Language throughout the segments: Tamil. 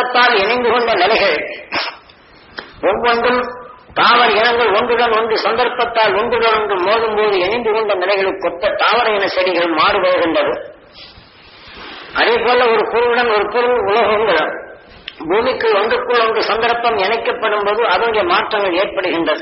சந்தர்ப்பத்தால் இணைந்து கொண்ட நிலைகள் ஒவ்வொன்றும் தாவர இனங்கள் ஒன்றுடன் ஒன்று சந்தர்ப்பத்தால் ஒன்றுடன் ஒன்று மோதும் போது இணைந்து கொண்ட நிலைகளுக்கு ஒத்த தாவர இன செடிகள் மாறுபடுகின்றது அதே போல ஒரு பொருளுடன் ஒரு பொருள் உலகங்கள் பூமிக்கு ஒன்றுக்குள் ஒன்று சந்தர்ப்பம் இணைக்கப்படும் போது அதனுடைய மாற்றங்கள் ஏற்படுகின்றது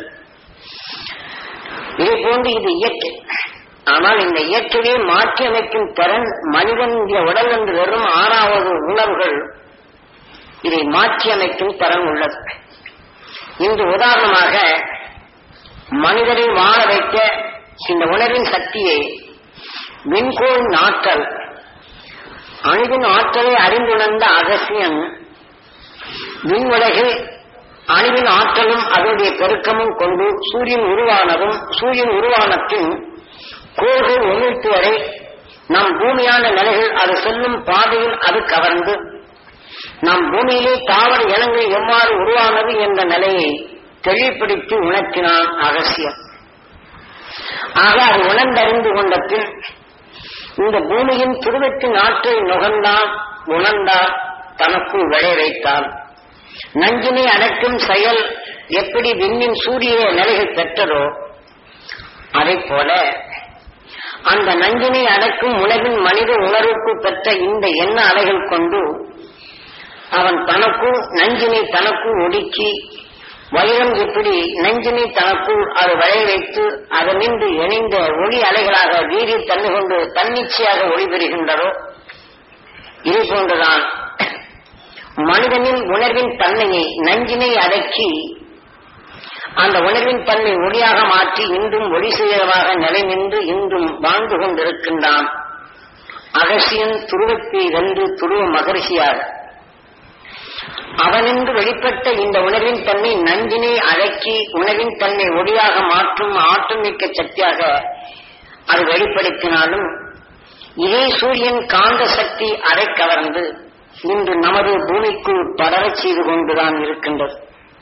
இதே போன்று இது இயற்கை ஆனால் இந்த இயற்கையை மாற்றி அமைக்கும் திறன் மனிதனுடைய உடல் என்று வெறும் ஆறாவது உணர்வுகள் இதை மாற்றி அமைக்கும் திறன் உள்ளது இன்று உதாரணமாக மனிதரை வாழ வைக்க இந்த உணர்வின் சக்தியை விண்கோளின் ஆற்றல் அணுவின் ஆற்றலை அறிந்துணர்ந்த அகசியன் விண்வுலகில் அணுவின் ஆற்றலும் அதனுடைய பெருக்கமும் கொண்டு சூரியன் உருவானதும் சூரியன் உருவானத்தின் கோள்கள் ஒன்றிற்கு வரை நம் பூமியான நிலைகள் அது செல்லும் பாதையில் அது கவர்ந்து நம் பூமியிலே தாவர இனங்கள் எவ்வாறு உருவானது என்ற நிலையை தெளிவுபடுத்தி உணர்த்தினான் அகசியம் ஆக அது உணர்ந்தறிந்து கொண்ட பின் இந்த பூமியின் துருவத்தின் ஆற்றலை நுகர்ந்தான் உணர்ந்தார் தனக்குள் விளை வைத்தான் நஞ்சினை அடக்கும் செயல் எப்படி விண்ணின் சூரிய நிலைகள் பெற்றதோ அதை போல அந்த நஞ்சினை அடக்கும் உணவின் மனித உணர்வுக்கு பெற்ற இந்த எண்ண அலைகள் கொண்டு அவன் தனக்குள் நஞ்சினை தனக்குள் ஒடுக்கி வைரம் எப்படி நஞ்சினை தனக்குள் அது வளைய வைத்து அதனின்று இணைந்த ஒளி அலைகளாக வீதி தந்து கொண்டு தன்னிச்சையாக ஒளிபெறுகின்றதோ இது போன்றுதான் மனிதனின் உணர்வின் தன்மையை நஞ்சினை அடக்கி அந்த உணர்வின் தன்மை ஒளியாக மாற்றி இன்றும் ஒளி செய்தவாக நிலை நின்று இன்றும் வாழ்ந்து கொண்டிருக்கின்றான் அகசியன் துருவத்தை வென்று துருவ மகரிஷியாக அவனின்று வெளிப்பட்ட இந்த உணர்வின் தன்மை நஞ்சினை அடக்கி உணவின் தன்மை ஒளியாக மாற்றும் ஆற்றல் மிக்க சக்தியாக அது வெளிப்படுத்தினாலும் இதே சூரியன் காந்த சக்தி அதை கவர்ந்து இன்று நமது பூமிக்குள் படரச் செய்து கொண்டுதான் இருக்கின்றது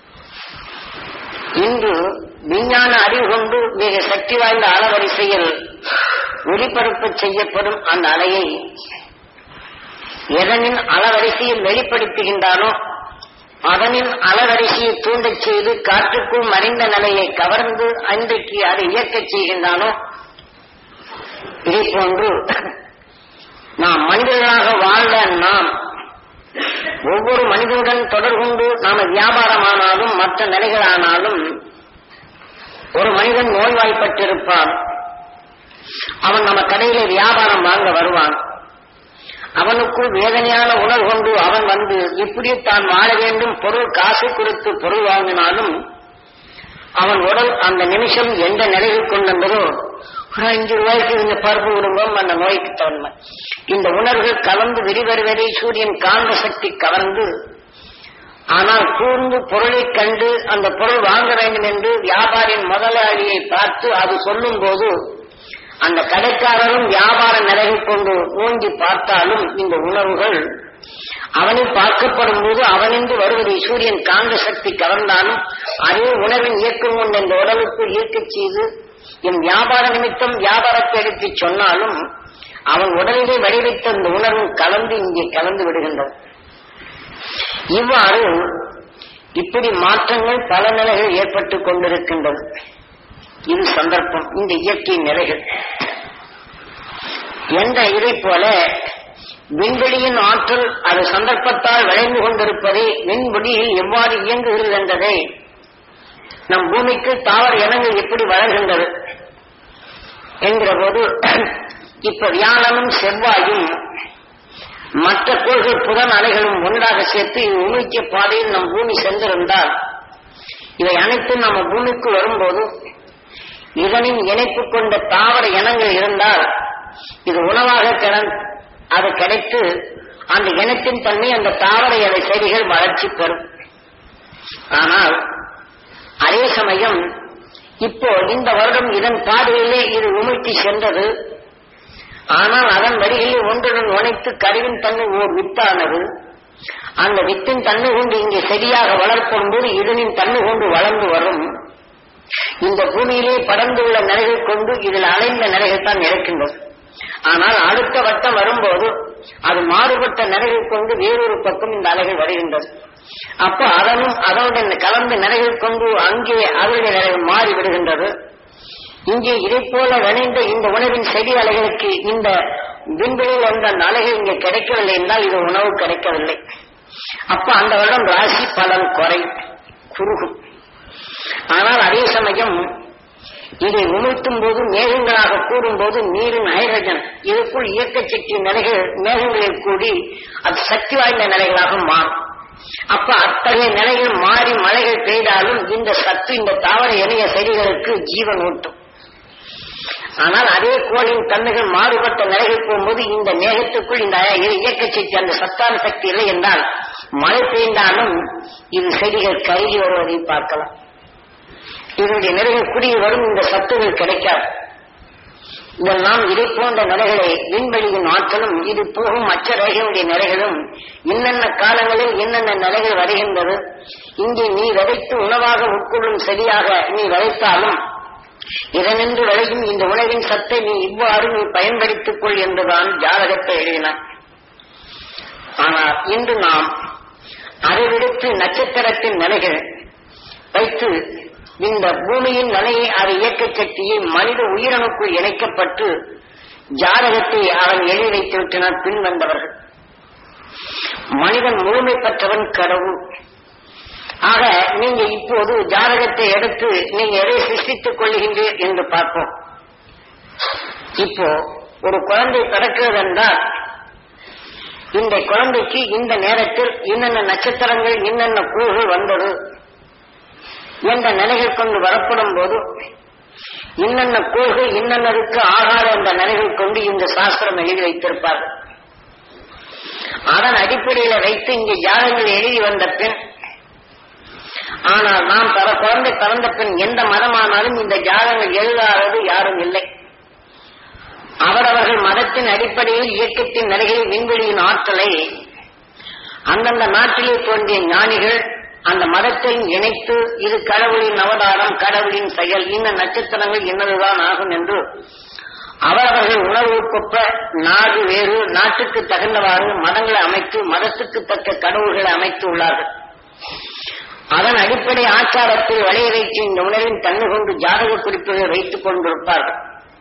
இன்று விஞ்ஞான அறிவு கொண்டு மிக சக்தி வாய்ந்த அலவரிசையில் ஒளிபரப்பு செய்யப்படும் அந்த அலையை எதனின் அளவரிசையில் வெளிப்படுத்துகின்றானோ அதனின் அளவரிசையை தூண்டச் செய்து காற்றுக்குள் மறைந்த நிலையை கவர்ந்து அன்றைக்கு அதை இயக்கச் செய்கின்றானோ இதே போன்று நாம் மனிதர்களாக வாழ்ந்த நாம் ஒவ்வொரு மனிதனுடன் தொடர்பு கொண்டு நாம வியாபாரமானாலும் மற்ற நிலைகளானாலும் ஒரு மனிதன் நோய்வாய்ப்பட்டிருப்பான் அவன் நம்ம கடையில வியாபாரம் வாங்க வருவான் அவனுக்குள் வேதனையான உணர்வு கொண்டு அவன் வந்து இப்படி தான் வாழ வேண்டும் பொருள் காசு கொடுத்து பொருள் வாங்கினாலும் அவன் உடல் அந்த நிமிஷம் எந்த நிலையில் கொண்டதோ ஒரு அஞ்சு ரூபாய்க்கு இந்த பருப்பு விடுவோம் அந்த நோய்க்கு தகுந்த இந்த உணர்வுகள் கலந்து வெளிவருவதை சூரியன் காந்த சக்தி கவர்ந்து ஆனால் கூர்ந்து பொருளை கண்டு அந்த பொருள் வாங்க வேண்டும் என்று வியாபாரியின் முதலாளியை பார்த்து அது சொல்லும் போது அந்த கடைக்காரரும் வியாபார நிலையை கொண்டு ஊங்கி பார்த்தாலும் இந்த உணர்வுகள் அவனில் பார்க்கப்படும் போது அவனின்று வருவதை சூரியன் காந்த சக்தி கவர்ந்தாலும் அதே உணர்வின் இயக்கம் கொண்ட இந்த உடலுக்கு ஈர்க்கச் செய்து என் வியாபார நிமித்தம் வியாபாரத்தை எடுத்து சொன்னாலும் அவன் உடலிலே வடிவைத்த இந்த உணர்வும் கலந்து இங்கே கலந்து விடுகின்றது இவ்வாறு இப்படி மாற்றங்கள் பல நிலைகள் ஏற்பட்டுக் கொண்டிருக்கின்றது இது சந்தர்ப்பம் இந்த இயற்கை நிலைகள் என்ற இதை போல விண்வெளியின் ஆற்றல் அது சந்தர்ப்பத்தால் விளைந்து கொண்டிருப்பதை விண்வெளியில் எவ்வாறு இயங்குகிறது என்பதை நம் பூமிக்கு தாவர இனங்கள் எப்படி வளர்கின்றது என்கிற போது இப்ப வியாழனும் செவ்வாயும் மற்ற கோள்கள் புதன் அலைகளும் ஒன்றாக சேர்த்து உமிழ்ச்சிய பாதையில் நம் பூமி சென்றிருந்தால் இவை அனைத்தும் நம்ம பூமிக்கு வரும்போது இதனின் இணைப்பு கொண்ட தாவர இனங்கள் இருந்தால் இது உணவாக கிட- அது கிடைத்து அந்த இனத்தின் தன்மை அந்த தாவர இலை செடிகள் வளர்ச்சி பெறும் ஆனால் அதே சமயம் இப்போ இந்த வருடம் இதன் பாதையிலே இது உமிழ்த்தி சென்றது ஆனால் அதன் வழிகளில் ஒன்றுடன் உணைத்து கருவின் தன்மை ஓர் வித்தானது அந்த வித்தின் தன்மை கொண்டு இங்கே செடியாக வளர்க்கும் போது இதனின் தன்மை கொண்டு வளர்ந்து வரும் இந்த பூமியிலே படர்ந்துள்ள நிலைகள் கொண்டு இதில் அலைந்த நிலைகள் தான் இருக்கின்றது ஆனால் அடுத்த வட்டம் வரும்போது அது மாறுபட்ட நிலைகள் கொண்டு வேறொரு பக்கம் இந்த அலைகள் வருகின்றது அப்ப அதனும் அதனுடன் கலந்த நிலைகள் கொண்டு அங்கே அதனுடைய நிலைகள் மாறி விடுகின்றது இங்கே இதை போல விளைந்த இந்த உணவின் செடி அலைகளுக்கு இந்த விண்வெளியில் வந்த அந்த அலைகள் இங்கே கிடைக்கவில்லை என்றால் இது உணவு கிடைக்கவில்லை அப்ப அந்த வருடம் ராசி பலன் குறை குறுகும் ஆனால் அதே சமயம் இதை உமிழ்த்தும் போது மேகங்களாக கூடும்போது நீரின் ஹைட்ரஜன் இதற்குள் இயக்க சக்தி நிலைகள் மேகங்களில் கூடி அது சக்தி வாய்ந்த நிலைகளாக மாறும் அப்ப அத்தகைய நிலைகள் மாறி மழைகள் பெய்தாலும் இந்த சத்து இந்த தாவர இணைய செடிகளுக்கு ஜீவன் ஊட்டும் ஆனால் அதே கோளின் தன்மைகள் மாறுபட்ட நிலைகள் போகும்போது இந்த மேகத்துக்குள் இந்த இயக்க சக்தி அந்த சத்தான சக்தி இல்லை என்றால் மழை பெய்ந்தாலும் இது செடிகள் கருகி வருவதை பார்க்கலாம் இதனுடைய நிலைகள் குடியில் வரும் இந்த சத்துகள் கிடைக்காது இதெல்லாம் இதை போன்ற நிலைகளை விண்வெளியின் ஆற்றலும் இது போகும் மற்ற ரேகையுடைய நிலைகளும் என்னென்ன காலங்களில் என்னென்ன நிலைகள் வருகின்றது இங்கே நீ விதைத்து உணவாக உட்கொள்ளும் சரியாக நீ விதைத்தாலும் இதனின்று விளையும் இந்த உணவின் சத்தை நீ இவ்வாறு நீ பயன்படுத்திக் கொள் என்றுதான் ஜாதகத்தை எழுதினார் ஆனால் இன்று நாம் அதை விடுத்து நட்சத்திரத்தின் நிலைகள் வைத்து இந்த பூமியின் நிலையை அது இயக்க சக்தியை மனித உயிரணுக்குள் இணைக்கப்பட்டு ஜாதகத்தை அவன் எழுதி வைத்து விட்டனர் பின் வந்தவர்கள் மனிதன் முழுமை பெற்றவன் கடவுள் ஆக நீங்க இப்போது ஜாதகத்தை எடுத்து நீங்க எதை சிருஷ்டித்துக் கொள்ளுகின்றீர் என்று பார்ப்போம் இப்போ ஒரு குழந்தை பிறக்கிறது என்றால் இந்த குழந்தைக்கு இந்த நேரத்தில் இன்னென்ன நட்சத்திரங்கள் இன்னென்ன கூறுகள் வந்தது என்ற நிலைகள் கொண்டு வரப்படும் போது இன்னென்ன கோள்கள் இன்னென்னருக்கு ஆகாத என்ற நிலைகள் கொண்டு இந்த சாஸ்திரம் எழுதி வைத்திருப்பார்கள் அதன் அடிப்படையில வைத்து இங்கே ஜாதகங்கள் எழுதி வந்த பின் ஆனால் நாம் பல குழந்தை பிறந்த பின் எந்த மதமானாலும் இந்த ஜாதகங்கள் எழுதாதது யாரும் இல்லை அவரவர்கள் மதத்தின் அடிப்படையில் இயக்கத்தின் நிலைகளில் விண்வெளியின் ஆற்றலை அந்தந்த நாட்டிலே தோன்றிய ஞானிகள் அந்த மதத்தை இணைத்து இது கடவுளின் அவதாரம் கடவுளின் செயல் இன்ன நட்சத்திரங்கள் இன்னதுதான் ஆகும் என்று அவரவர்கள் உணர்வுக்கொப்ப நாடு வேறு நாட்டுக்கு தகுந்தவாறு மதங்களை அமைத்து மதத்துக்கு தக்க கடவுள்களை அமைத்து உள்ளார்கள் அதன் அடிப்படை ஆச்சாரத்தை வளைய வைத்து இந்த உணர்வின் தன்மை கொண்டு ஜாதக குறிப்புகளை வைத்துக் கொண்டிருப்பார்கள்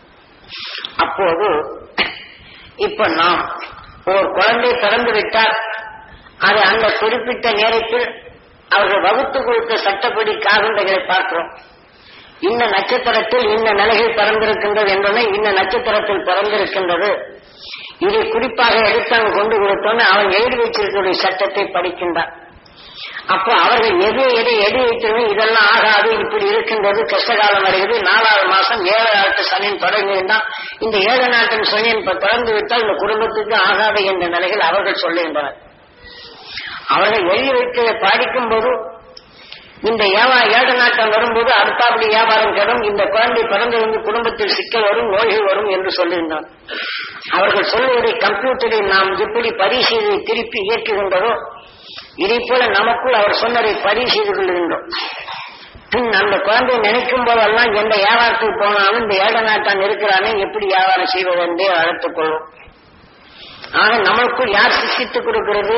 அப்போது இப்ப நாம் ஒரு குழந்தை பிறந்து விட்டால் அது அந்த குறிப்பிட்ட நேரத்தில் அவர்கள் வகுத்து கொடுத்த சட்டப்படி காகுண்டைகளை பார்க்கிறோம் இந்த நட்சத்திரத்தில் இந்த நிலைகள் பிறந்திருக்கின்றது என்றும் இந்த நட்சத்திரத்தில் பிறந்திருக்கின்றது இதை குறிப்பாக எடுத்து அங்கு கொண்டு கொடுத்தோன்னு அவன் எழுதி வச்சிருக்கிற சட்டத்தை படிக்கின்றான் அப்போ அவர்கள் எது எதை எழுதி வைத்திருந்தோம் இதெல்லாம் ஆகாது இப்படி இருக்கின்றது கஷ்டகாலம் வருகிறது நாலாவது மாசம் ஏழு நாட்டு சனியன் தொடங்குகின்றான் இந்த ஏழு நாட்டின் சனியன் இப்ப தொடர்ந்து விட்டால் இந்த குடும்பத்துக்கு ஆகாது என்ற நிலைகள் அவர்கள் சொல்லுகின்றனர் அவர்கள் எழுதி வைத்ததை பாதிக்கும் போது இந்த ஏவா ஏழு நாட்டம் வரும்போது அடுத்தாப்படி வியாபாரம் கெடும் இந்த குழந்தை பிறந்து வந்து குடும்பத்தில் சிக்கல் வரும் நோய்கள் வரும் என்று சொல்லுகின்றான் அவர்கள் சொல்லுவதை கம்ப்யூட்டரில் நாம் எப்படி பரிசீலனை திருப்பி இயக்குகின்றதோ இதை போல நமக்குள் அவர் சொன்னதை பதிவு செய்து கொள்கின்றோம் பின் அந்த குழந்தை நினைக்கும் போதெல்லாம் எந்த வியாபாரத்துக்கு போனாலும் இந்த ஏழை நாட்டான் இருக்கிறானே எப்படி வியாபாரம் செய்வது என்றே வளர்த்துக் கொள்வோம் ஆக நம்மளுக்குள் யார் சிசித்துக் கொடுக்கிறது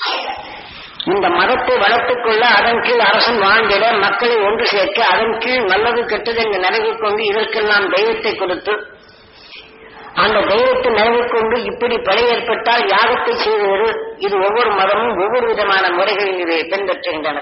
இந்த மதத்தை வளர்த்துக் கொள்ள அதன் கீழ் அரசன் வாழ்ந்திட மக்களை ஒன்று சேர்க்க அதன் கீழ் நல்லது கெட்டது என்று நினைவு கொண்டு இதற்கெல்லாம் தெய்வத்தை கொடுத்து அந்த தெய்வத்தை நினைவு கொண்டு இப்படி படை ஏற்பட்டால் யாகத்தை செய்வது இது ஒவ்வொரு மதமும் ஒவ்வொரு விதமான முறைகளில் இதை பின்பற்றுகின்றன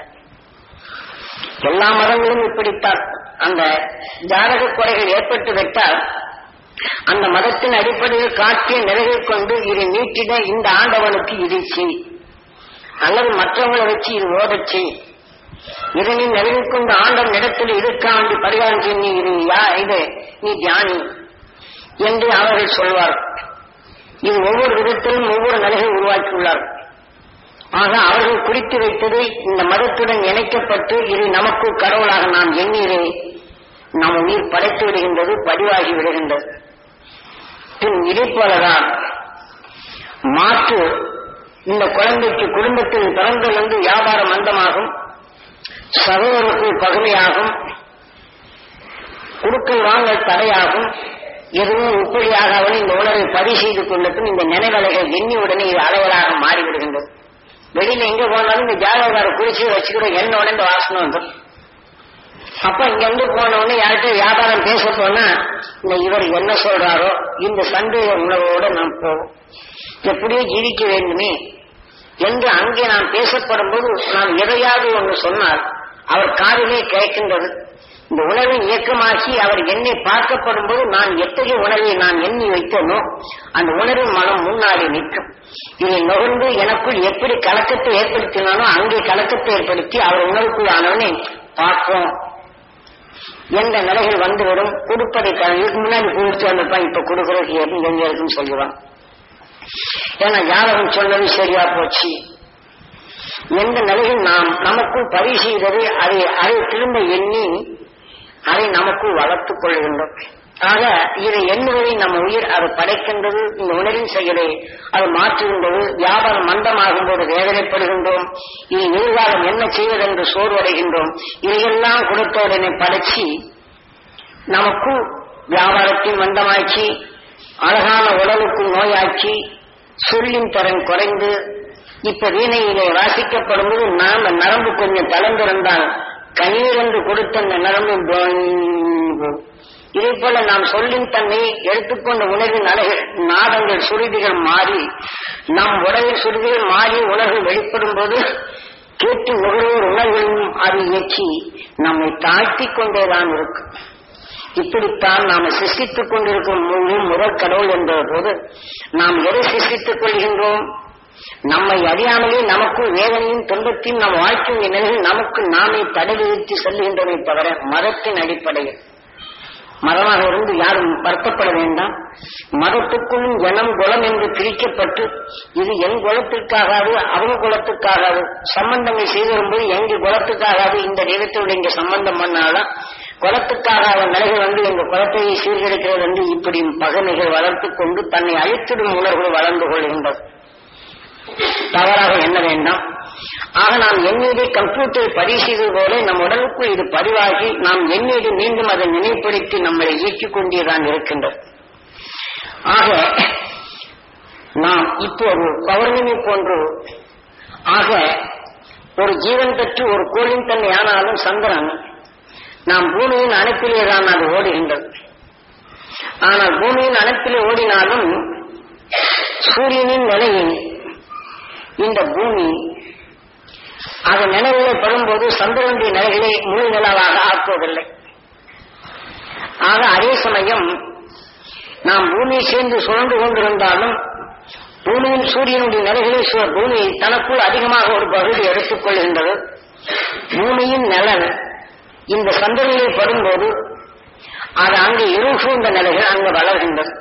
எல்லா மதங்களும் இப்படித்தான் அந்த ஜாதக குறைகள் ஏற்பட்டு விட்டால் அந்த மதத்தின் அடிப்படையில் காட்டிய நிலைகள் கொண்டு இதை நீட்டிட இந்த ஆண்டவனுக்கு இதை செய் அல்லது மற்றவங்களை வச்சு இது ஓதச்சு இதனை நிலையில் கொண்டு ஆண்டவன் இடத்தில் இருக்காண்டு பரிகாரம் செய்ய நீ இது யா இது நீ தியானி என்று அவர்கள் சொல்வார் இது ஒவ்வொரு விதத்திலும் ஒவ்வொரு நிலையை உருவாக்கியுள்ளார் ஆக அவர்கள் குறித்து வைத்தது இந்த மதத்துடன் இணைக்கப்பட்டு இது நமக்கு கடவுளாக நாம் எண்ணீரை நம் உயிர் படைத்து விடுகின்றது பதிவாகி விடுகின்றது பின் இதே போலதான் மாற்று இந்த குழந்தைக்கு குடும்பத்தில் பிறந்திலிருந்து வியாபார மந்தமாகும் சகோதரருக்கு பகுமையாகும் குடுக்கல் வாங்கல் தடையாகும் எதுவும் உப்படியாக அவன் இந்த உணர்வை பதிவு செய்து கொள்ளட்டும் இந்த நினைவலைகள் எண்ணி உடனே இது அளவலாக மாறிவிடுகின்றது வெளியில எங்க போனாலும் இந்த ஜாதகார குறிச்சு வச்சுக்கிற எண்ண உடனே வாசனை வந்துடும் அப்ப இங்க இருந்து போன உடனே யார்கிட்ட வியாபாரம் பேச போனா இந்த இவர் என்ன சொல்றாரோ இந்த சந்தேக உணர்வோட நாம் போவோம் எப்படியோ ஜீவிக்க வேண்டுமே என்று அங்கே நாம் பேசப்படும் போது நாம் எதையாவது ஒன்று சொன்னால் அவர் காதிலே கேட்கின்றது இந்த உணர்வின் இயக்கமாகி அவர் என்னை பார்க்கப்படும் போது நான் எத்தகைய உணர்வை நான் எண்ணி வைத்தனோ அந்த உணர்வின் மனம் முன்னாடி நிற்கும் இதை நுகர்ந்து எனக்குள் எப்படி கலக்கத்தை ஏற்படுத்தினானோ அங்கே கலக்கத்தை ஏற்படுத்தி அவர் உணர்வுக்குள் ஆனவனே பார்ப்போம் எந்த நிலைகள் வந்துவிடும் கொடுப்பதை க- இதுக்கு முன்னாடி கொடுத்து வந்திருப்பான் இப்ப கொடுக்கறதுக்கு எங்க எங்க இருக்குன்னு சொல்லுவான் ஏன்னா ஜாதகம் சொன்னது சரியா போச்சு எந்த நிலையில் நாம் நமக்குள் பதிவு செய்தது அதை அதை திரும்ப எண்ணி அதை நமக்குள் வளர்த்துக் கொள்கின்றோம் ஆக இதை எண்ணுவதை நம்ம உயிர் அது படைக்கின்றது இந்த உணர்வின் செயலை அது மாற்றுகின்றது வியாபாரம் மந்தமாகும் போது வேதனைப்படுகின்றோம் இனி எதிர்காலம் என்ன செய்வதென்று சோர்வடைகின்றோம் இதையெல்லாம் கொடுத்த உடனே படைச்சி நமக்கு வியாபாரத்தின் மந்தமாக்கி அழகான உடலுக்கு நோயாக்கி சொல்லின் தரம் குறைந்து இப்ப வீணையிலே வாசிக்கப்படும் போது நாம நரம்பு கொஞ்சம் தளர்ந்திருந்தால் கண்ணீரென்று கொடுத்த அந்த நரம்பு போகும். இதே போல நாம் சொல்லின் தன்மை எடுத்துக்கொண்ட உணர்வின் அழகு நாடங்கள் சுருதிகள் மாறி நம் உடலில் சுருதிகள் மாறி உணர்வு வெளிப்படும் போது கேட்டு நுகர்வோர் உணர்வையும் அது இயக்கி நம்மை தாழ்த்திக் கொண்டேதான் இருக்கும் இப்படித்தான் நாம் சிருஷ்டித்துக் கொண்டிருக்கும் முழு முதற் கடவுள் என்ற போது நாம் எதை சிருஷ்டித்துக் கொள்கின்றோம் நம்மை அறியாமலே நமக்குள் வேதனையும் துன்பத்தையும் நம் வாழ்க்கையின் நிலையில் நமக்கு நாமே தடை விதித்து செல்கின்றமே தவிர மதத்தின் அடிப்படையில் மதமாக இருந்து யாரும் வருத்தப்பட வேண்டாம் மதத்துக்குள்ளும் ஜனம் குலம் என்று பிரிக்கப்பட்டு இது என் குலத்திற்காகாது அவங்க குலத்துக்காகாது சம்பந்தங்கள் செய்து வரும்போது எங்க குலத்துக்காகாது இந்த தெய்வத்தோடு இங்க சம்பந்தம் பண்ணாதான் குலத்துக்காக நிலைகள் வந்து எங்க குலத்தை சீர்கெடுக்கிறது என்று இப்படி பகமைகள் வளர்த்துக் கொண்டு தன்னை அழித்திடும் உணர்வுகள் வளர்ந்து கொள்கின்றது தவறாக எண்ண வேண்டாம் ஆக நாம் எண்ணீடு கம்ப்யூட்டர் பதிவு செய்தது போல நம் உடலுக்குள் இது பதிவாகி நாம் எண்ணீடு மீண்டும் அதை நினைப்படுத்தி நம்மளை இயக்கிக் கொண்டேதான் இருக்கின்றது ஆக நாம் இப்போ ஒரு பௌர்ணமி போன்று ஆக ஒரு ஜீவன் பெற்று ஒரு கோளின் தன்மை ஆனாலும் சந்திரன் நாம் பூமியின் அணைப்பிலே தான் அது ஓடுகின்றது ஆனால் பூமியின் அணைப்பிலே ஓடினாலும் சூரியனின் நிலையில் இந்த பூமி அது நினைவுகளை படும்போது சந்திரனுடைய நிலைகளை முழு நிலவாக ஆக்குவதில்லை ஆக அதே சமயம் நாம் பூமியை சேர்ந்து சுழன்று கொண்டிருந்தாலும் பூமியின் சூரியனுடைய நிலைகளை சு- பூமி தனக்குள் அதிகமாக ஒரு பகுதி எடுத்துக் கொள்கின்றது பூமியின் நிழல் இந்த சந்திரனில் படும்போது அது அங்கு இருள் சூழ்ந்த நிலைகள் அங்கு வளர்கின்றது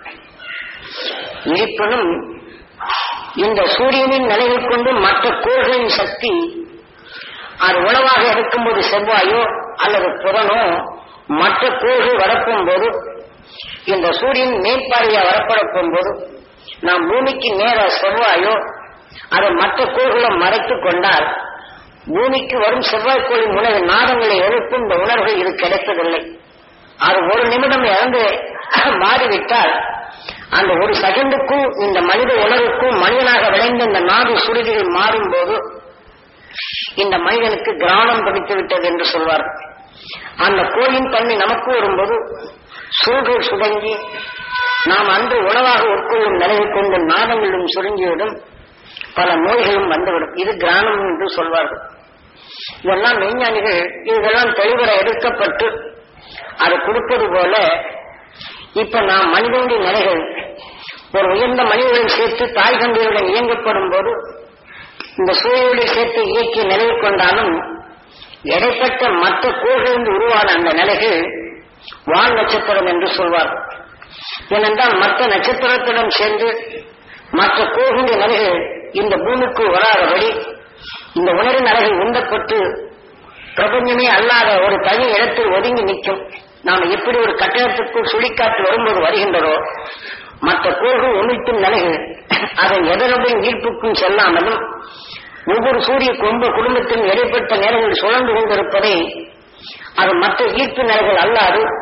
இருப்பினும் இந்த சூரியனின் நிலையில் கொண்டு மற்ற கோள்களின் சக்தி அது உணவாக இருக்கும்போது செவ்வாயோ அல்லது புதனோ மற்ற கோள்கள் வரப்பும் போது இந்த சூரியன் மேற்பார்வையா வரப்படப்பும் போது நாம் பூமிக்கு நேர செவ்வாயோ அதை மற்ற கோள்களை மறைத்துக் கொண்டால் பூமிக்கு வரும் செவ்வாய்க்கோளின் உணவு நாதங்களை எழுப்பும் இந்த உணர்வுகள் இது கிடைப்பதில்லை அது ஒரு நிமிடம் இறந்து மாறிவிட்டால் அந்த ஒரு செகண்டுக்கும் இந்த மனித உணர்வுக்கும் மனிதனாக விளைந்த இந்த நாடு சுருதிகள் மாறும்போது இந்த மனிதனுக்கு கிராமம் பிடித்து விட்டது என்று சொல்வார் அந்த கோயின் தன்மை நமக்கு வரும்போது சுருள்கள் சுடங்கி நாம் அன்று உணவாக உட்கொள்ளும் நிலையை கொண்டு நாதங்களும் சுருங்கிவிடும் பல நோய்களும் வந்துவிடும் இது கிராமம் என்று சொல்வார்கள் இதெல்லாம் மெய்ஞானிகள் இதெல்லாம் தெளிவர எடுக்கப்பட்டு அது கொடுப்பது போல இப்ப நாம் மனிதனுடைய நிலைகள் ஒரு உயர்ந்த மனிதனுடன் சேர்த்து தாய் தந்தையுடன் இயங்கப்படும் போது இந்த சூழலோடு சேர்த்து இயக்கி நிலைவு கொண்டாலும் இடைப்பட்ட மற்ற கோள்களிலிருந்து உருவான அந்த நிலைகள் வால் நட்சத்திரம் என்று சொல்வார் ஏனென்றால் மற்ற நட்சத்திரத்துடன் சேர்ந்து மற்ற கோள்களுடைய நிலைகள் இந்த பூமிக்கு வராதபடி இந்த உணர்வின் அலைகள் உண்டப்பட்டு பிரபஞ்சமே அல்லாத ஒரு தனி இடத்தில் ஒதுங்கி நிற்கும் நாம் எப்படி ஒரு கட்டடத்திற்குள் சுழிக்காற்று வரும்போது வருகின்றதோ மற்ற கோள்கள் உமிழ்த்தும் நிலைகள் அதன் எதனுடைய ஈர்ப்புக்கும் செல்லாமலும் ஒவ்வொரு சூரிய கொம்ப குடும்பத்தின் இடைப்பட்ட நேரங்கள் சுழன்று கொண்டிருப்பதை அது மற்ற ஈர்ப்பு நிலைகள் அல்லாது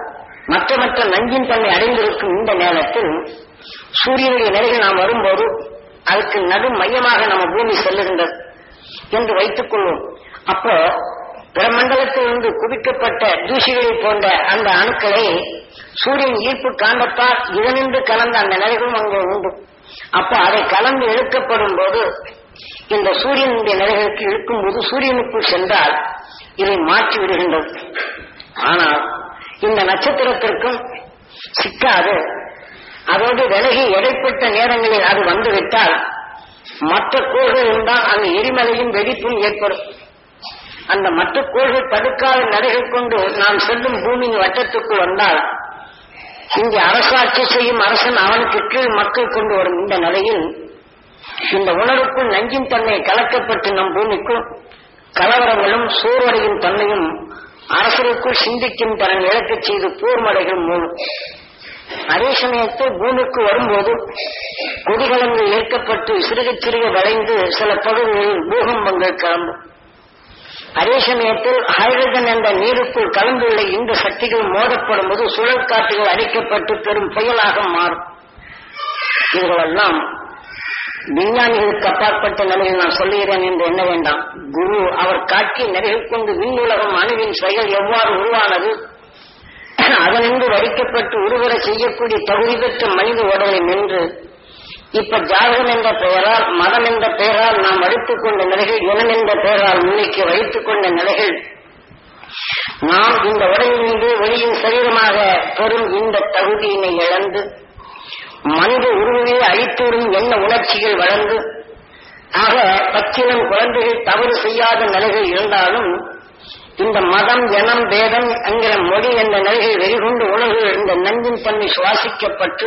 மற்ற மற்ற நஞ்சின் தன்மை அடைந்திருக்கும் இந்த நேரத்தில் சூரியனுடைய நிலையில் நாம் வரும்போது அதுக்கு நடு மையமாக நம்ம பூமி செல்லுகின்றது என்று வைத்துக் கொள்வோம் அப்போ பிரமண்டலத்திலிருந்து குவிக்கப்பட்ட தூசிகளை போன்ற அந்த அணுக்களை சூரியன் ஈர்ப்பு காந்தத்தால் இதனின்று கலந்த அந்த நிலைகளும் அங்கே உண்டு அப்ப அதை கலந்து இழுக்கப்படும் போது இந்த சூரியனுடைய நிலைகளுக்கு இழுக்கும் போது சூரியனுக்குள் சென்றால் இதை மாற்றி விடுகின்றது ஆனால் இந்த நட்சத்திரத்திற்கும் சிக்காது அதோடு விலகி இடைப்பட்ட நேரங்களில் அது வந்துவிட்டால் மற்ற கோள்கள் இருந்தால் அந்த எரிமலையும் வெடிப்பும் ஏற்படும் அந்த மற்ற கோள்கள் தடுக்காத நடைகள் கொண்டு நாம் செல்லும் பூமியின் வட்டத்துக்குள் வந்தால் இங்கே அரசாட்சி செய்யும் அரசன் அவனுக்கு கீழ் மக்கள் கொண்டு வரும் இந்த நிலையில் இந்த உணர்வுக்குள் நஞ்சின் தன்மை கலக்கப்பட்டு நம் பூமிக்குள் கலவரங்களும் சோர்வடையும் தன்மையும் அரசருக்குள் சிந்திக்கும் தரன் இழக்கச் செய்து போர்மடைகள் மூலம் அதே சமயத்தில் பூமிக்கு வரும்போது கொடிகலந்து ஏற்கப்பட்டு சிறுக சிறுக வளைந்து சில பகுதிகளில் பூகம்பங்கள் கிளம்பும் அதே சமயத்தில் ஹைட்ரஜன் என்ற நீருக்குள் கலந்துள்ள இந்த சக்திகள் மோதப்படும் போது சுழல் காற்றுகள் அடிக்கப்பட்டு பெரும் புயலாக மாறும் இதுகளெல்லாம் விஞ்ஞானிகளுக்கு அப்பாற்பட்ட நிலையில் நான் சொல்லுகிறேன் என்று எண்ண வேண்டாம் குரு அவர் காட்டிய நிலைகள் கொண்டு விண்ணுலகம் அணுவின் செயல் எவ்வாறு உருவானது அதனின்று வரிக்கப்பட்டு உருவர செய்யக்கூடிய தகுதி பெற்ற மனித உடலை நின்று இப்ப ஜாதகம் என்ற பெயரால் மதம் என்ற பெயரால் நாம் அடித்துக் கொண்ட நிலைகள் இனம் என்ற பெயரால் முன்னிக்கு வைத்துக் கொண்ட நிலைகள் நாம் இந்த உடலிலிருந்து வெளியின் சரீரமாக பெறும் இந்த தகுதியினை இழந்து மனித உருவையை அழித்துவிடும் என்ன உணர்ச்சிகள் வளர்ந்து ஆக பச்சிலம் குழந்தைகள் தவறு செய்யாத நிலைகள் இருந்தாலும் இந்த மதம் ஜனம் பேதம் என்கிற மொழி என்ற நிலைகள் வெறிகொண்டு உணர்வு இந்த நஞ்சின் தன்மை சுவாசிக்கப்பட்டு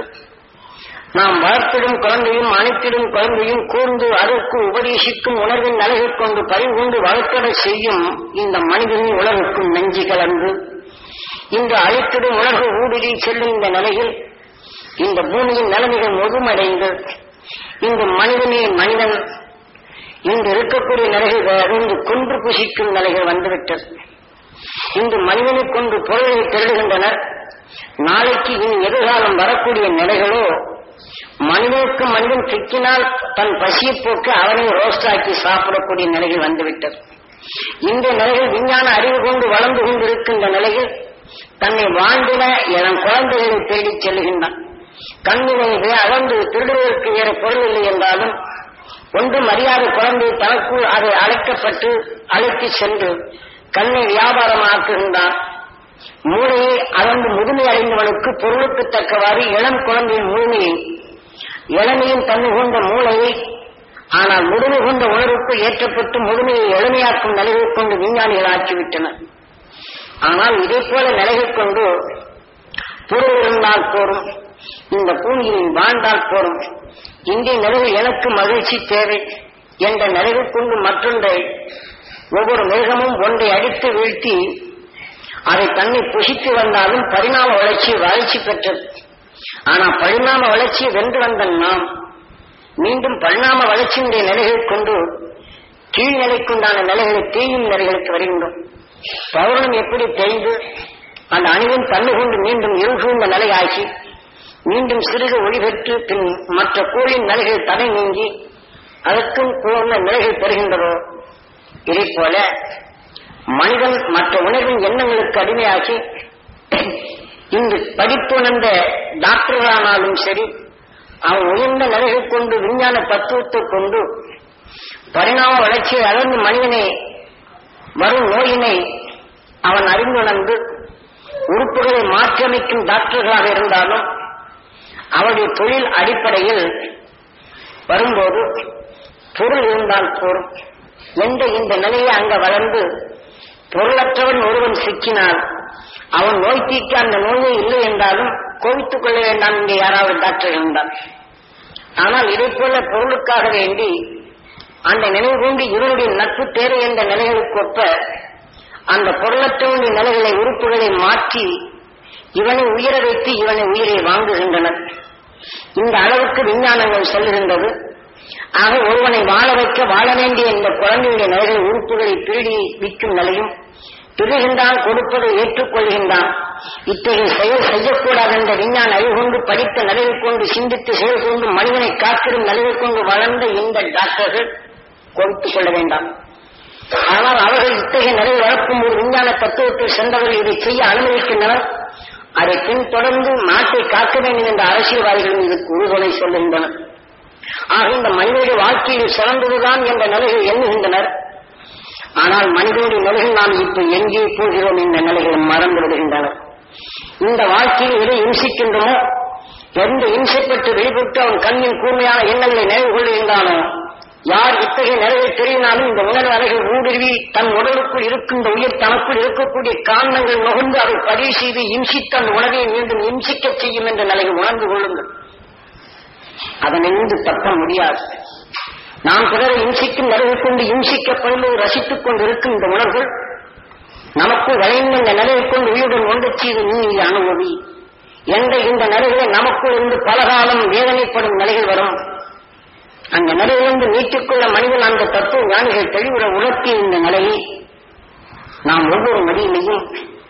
நாம் வளர்த்திடும் குழந்தையும் அணைத்திடும் குழந்தையும் கூர்ந்து அதற்கு உபதேசிக்கும் உணர்வின் நிலைகள் கொண்டு பறிகொண்டு வளர்க்கட செய்யும் இந்த மனிதனின் உணர்வுக்கும் நஞ்சு கலந்து இந்த அழைத்திடும் உணர்வு ஊடுருவி செல்லும் இந்த நிலையில் இந்த பூமியின் நிலைமைகள் முதுமடைந்து இந்த மனிதனே மனிதன் இங்கு இருக்கக்கூடிய நிலைகள் இங்கு கொன்று புசிக்கும் நிலைகள் வந்துவிட்டது இன்று மனிதனை கொண்டு பொருளை திருடுகின்றனர் நாளைக்கு இனி எதிர்காலம் வரக்கூடிய நிலைகளோ மனிதனுக்கு மனிதன் சிக்கினால் தன் பசியை போக்க அவனை ரோஸ்டாக்கி சாப்பிடக்கூடிய நிலைகள் வந்துவிட்டது இந்த நிலையில் விஞ்ஞான அறிவு கொண்டு வளர்ந்து கொண்டிருக்கின்ற நிலையில் தன்னை வாழ்ந்திட என் குழந்தைகளை தேடிச் செல்கின்றான் கண்ணினை அளந்து திருடுவதற்கு வேறு பொருள் இல்லை என்றாலும் ஒன்று மரியாதை குழந்தை தனக்குள் அதை அழைக்கப்பட்டு அழைத்து சென்று கண்ணை வியாபாரமாக்குகின்றான் மூளையை அளந்து முதுமை அடைந்தவனுக்கு பொருளுக்கு தக்கவாறு இளம் குழந்தையின் முழுமையை இளமையின் தன்மை கொண்ட மூளையை ஆனால் முழுமை கொண்ட உணர்வுக்கு ஏற்றப்பட்டு முழுமையை எளிமையாக்கும் நிலையை கொண்டு விஞ்ஞானிகள் ஆக்கிவிட்டனர் ஆனால் இதே போல நிலைகள் கொண்டு பொருள் இருந்தால் போரும் இந்த பூமியில் வாழ்ந்தால் போரும் இந்திய நிலையில் எனக்கு மகிழ்ச்சி தேவை என்ற நிலைகள் கொண்டு மற்றொன்றை ஒவ்வொரு மிருகமும் ஒன்றை அடித்து வீழ்த்தி அதை தன்னை புசித்து வந்தாலும் பரிணாம வளர்ச்சி வளர்ச்சி பெற்றது ஆனா பரிணாம வளர்ச்சியை வென்று வந்த நாம் மீண்டும் பரிணாம வளர்ச்சியினுடைய நிலைகளை கொண்டு கீழ்நிலைக்குண்டான நிலைகளை தீயும் நிலைகளுக்கு வருகின்றோம் பௌர்ணம் எப்படி தேய்ந்து அந்த அணுவின் தன்மை கொண்டு மீண்டும் இருசூழ்ந்த நிலையாகி மீண்டும் சிறுக ஒளிபெற்று பின் மற்ற கோளின் நிலைகள் தடை நீங்கி அதற்கும் பூர்ண நிலைகள் பெறுகின்றதோ இதை போல மனிதன் மற்ற உணர்வின் எண்ணங்களுக்கு அடிமையாகி இங்கு படிப்புணர்ந்த டாக்டர்களானாலும் சரி அவன் உயர்ந்த நிலைகள் கொண்டு விஞ்ஞான தத்துவத்தை கொண்டு பரிணாம வளர்ச்சியை அளந்து மனிதனை வரும் நோயினை அவன் அறிந்துணர்ந்து உறுப்புகளை மாற்றியமைக்கும் டாக்டர்களாக இருந்தாலும் அவருடைய தொழில் அடிப்படையில் வரும்போது பொருள் இருந்தால் போரும் என்ற இந்த நிலையை அங்க வளர்ந்து பொருளற்றவன் ஒருவன் சிக்கினால் அவன் நோய் தீக்க அந்த நோயே இல்லை என்றாலும் கோவித்துக் கொள்ள வேண்டாம் இங்கே யாராவது டாக்டர் இருந்தால் ஆனால் இதை போல பொருளுக்காக வேண்டி அந்த நினைவு கொண்டு இவருடைய நட்பு தேவை என்ற நிலைகளுக்கு ஒப்ப அந்த பொருளற்றவனுடைய நிலைகளை உறுப்புகளை மாற்றி இவனை உயர வைத்து இவனை உயிரை வாங்குகின்றனர் இந்த அளவுக்கு விஞ்ஞானங்கள் செல்லுகின்றது ஆக ஒருவனை வாழ வைக்க வாழ வேண்டிய இந்த குழந்தையுடைய நிலைகளை உறுப்புகளை திருடி விற்கும் நிலையும் திருகின்றான் கொடுப்பதை ஏற்றுக்கொள்கின்றான் இத்தகைய செயல் செய்யக்கூடாது என்ற விஞ்ஞான அறிவு கொண்டு படித்த நிலையை கொண்டு சிந்தித்து செயல் கொண்டு மனிதனை காத்திடும் நிலையை கொண்டு வளர்ந்த இந்த டாக்டர்கள் கொடுத்துக் கொள்ள வேண்டாம் ஆனால் அவர்கள் இத்தகைய நிலை வளர்க்கும் ஒரு விஞ்ஞான தத்துவத்தில் சென்றவர்கள் இதை செய்ய அனுமதிக்கின்றனர் அதை பின்தொடர்ந்து நாட்டை காக்க வேண்டும் என்ற அரசியல்வாதிகளும் இதற்கு உறுதுணை சொல்லுகின்றனர் ஆக இந்த மனிதனுடைய வாழ்க்கையில் சிறந்ததுதான் என்ற நிலையை எண்ணுகின்றனர் ஆனால் மனிதனுடைய நிலைகள் நாம் இப்ப எங்கே போகிறோம் என்ற நிலைகளை மறந்து விடுகின்றனர் இந்த வாழ்க்கையில் எதை இம்சிக்கின்றனோ எந்த இம்சைப்பட்டு வெளிப்பட்டு அவன் கண்ணின் கூர்மையான எண்ணங்களை நினைவு கொள்கின்றானோ யார் இத்தகைய நிலையை தெரியினாலும் இந்த உணர்வு அலைகள் ஊடுருவி தன் உடலுக்குள் இருக்கின்ற உயிர் தனக்குள் இருக்கக்கூடிய காரணங்கள் நுகர்ந்து அதை பதிவு செய்து இம்சித்து அந்த உணவை மீண்டும் இம்சிக்கச் செய்யும் என்ற நிலையை உணர்ந்து கொள்ளுங்கள் அதனின்று தப்ப முடியாது நாம் பிறரை இம்சிக்கும் நிலையை கொண்டு இம்சிக்கப்படுவது ரசித்துக் கொண்டிருக்கும் இந்த உணர்வுகள் நமக்கு வளைந்த இந்த நிலையை கொண்டு உயிருடன் ஒன்று செய்து நீ அனுபவி என்ற இந்த நிலைகளை நமக்குள் இருந்து பலகாலம் வேதனைப்படும் நிலைகள் வரும் அந்த நிலையிலிருந்து மீட்டுக்கொள்ள மனிதன் அந்த தத்துவ ஞானிகள் தெளிவுற உணர்த்திய இந்த நிலையை நாம் ஒவ்வொரு மடியிலையும்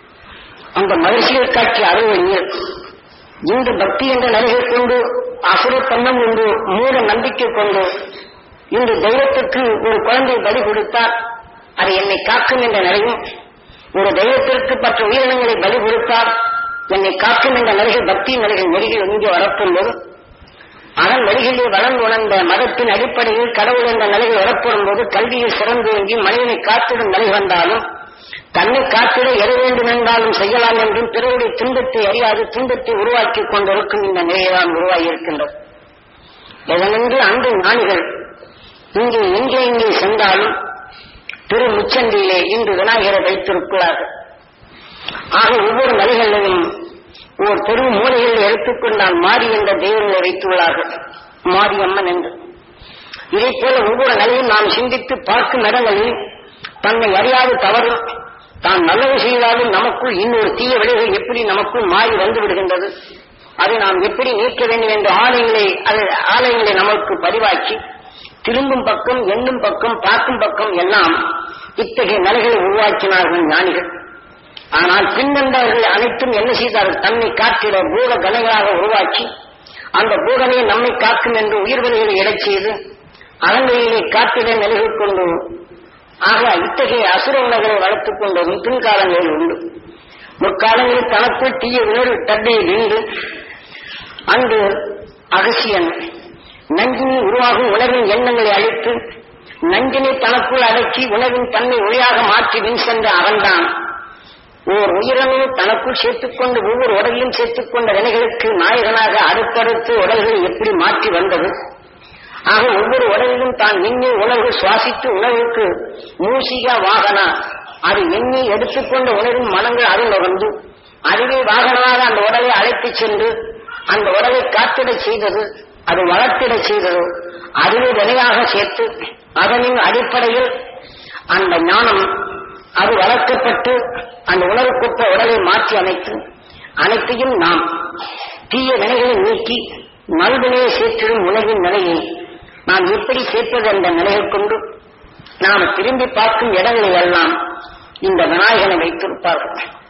அந்த மகிழ்ச்சியை காட்சி அறிவியல் இன்று பக்தி என்ற நிலையை கொண்டு அசுரத்தன்னம் என்று மூட நம்பிக்கை கொண்டு இன்று தெய்வத்திற்கு ஒரு குழந்தை பலி கொடுத்தால் அது என்னை காக்கும் என்ற நிலையும் ஒரு தெய்வத்திற்கு மற்ற உயிரினங்களை பலி கொடுத்தால் என்னை காக்கும் என்ற நிலைகள் பக்தி நிலைகள் நெருகில் இங்கே வரப்போது அதன் வழிகளிலே வளர்ந்து உணர்ந்த மதத்தின் அடிப்படையில் கடவுள் என்ற நிலையில் வரப்படும் போது கல்வியில் சிறந்து எங்கி மனிதனை காத்திடும் நிலை வந்தாலும் தன்னை காத்திட எது வேண்டும் என்றாலும் செய்யலாம் என்றும் பிறருடைய துன்பத்தை அறியாது துன்பத்தை உருவாக்கிக் கொண்டிருக்கும் இந்த நிலையைதான் உருவாகி இருக்கின்றது இதனின்று அன்று ஞானிகள் இங்கே எங்கே எங்கே சென்றாலும் திரு முச்சந்தியிலே இன்று விநாயகரை வைத்திருக்கிறார்கள் ஆக ஒவ்வொரு நிலைகளிலும் ஒரு தெரு மூலைகளில் எடுத்துக்கொண்டால் மாறி என்ற தெய்வங்களை வைத்துள்ளார்கள் மாரியம்மன் என்று இதை போல ஒவ்வொரு நிலையும் நாம் சிந்தித்து பார்க்கும் இடங்களில் தன்னை அறியாது தவறு தான் நல்லது செய்தாலும் நமக்குள் இன்னொரு தீய விளைவுகள் எப்படி நமக்குள் மாறி வந்து விடுகின்றது அதை நாம் எப்படி நீக்க வேண்டும் என்ற ஆலயங்களை அது ஆலயங்களை நமக்கு பதிவாக்கி திரும்பும் பக்கம் எண்ணும் பக்கம் பார்க்கும் பக்கம் எல்லாம் இத்தகைய நிலைகளை உருவாக்கினார்கள் ஞானிகள் ஆனால் பின்னந்தவர்கள் அனைத்தும் என்ன செய்தார்கள் தன்னை காத்திட பூத கணைகளாக உருவாக்கி அந்த பூதனை நம்மை காக்கும் என்று உயிர்வெளிகளை எடச் செய்து அலங்கையிலே காத்திட நிலைகள் கொண்டு ஆக இத்தகைய அசுர உணர்களை வளர்த்துக் கொண்டதும் பின்காலங்களில் உண்டு முற்காலங்களில் தனக்குள் தீய உணர்வு தட்டையை வீண்டு அன்று அகசியன் நஞ்சினி உருவாகும் உணர்வின் எண்ணங்களை அழித்து நஞ்சினை தனக்குள் அடக்கி உணவின் தன்மை ஒளியாக மாற்றி வின் சென்ற அவன்தான் ஓர் உயிரணு தனக்குள் சேர்த்துக்கொண்டு ஒவ்வொரு உடலிலும் சேர்த்துக்கொண்ட வினைகளுக்கு நாயகனாக அடுத்தடுத்து உடல்களை எப்படி மாற்றி வந்தது ஆக ஒவ்வொரு உடலிலும் தான் எண்ணி உணவு சுவாசித்து உணவுக்கு மூசிகா வாகனா அது எண்ணி எடுத்துக்கொண்ட உணவின் மனங்கள் அருள் நுகர்ந்து அதுவே வாகனமாக அந்த உடலை அழைத்துச் சென்று அந்த உடலை காத்திடச் செய்தது அது வளர்த்திடச் செய்தது அதுவே வினையாக சேர்த்து அதனின் அடிப்படையில் அந்த ஞானம் அது வளர்க்கப்பட்டு அந்த உணர்வுக்குற்ற உடலை மாற்றி அமைத்து அனைத்தையும் நாம் தீய வினைகளை நீக்கி நல்வினையை சேர்த்திடும் உணவின் நிலையை நாம் எப்படி சேர்ப்பது என்ற நிலையை கொண்டு நாம் திரும்பி பார்க்கும் இடங்களில் எல்லாம் இந்த விநாயகனை வைத்திருப்பார்கள்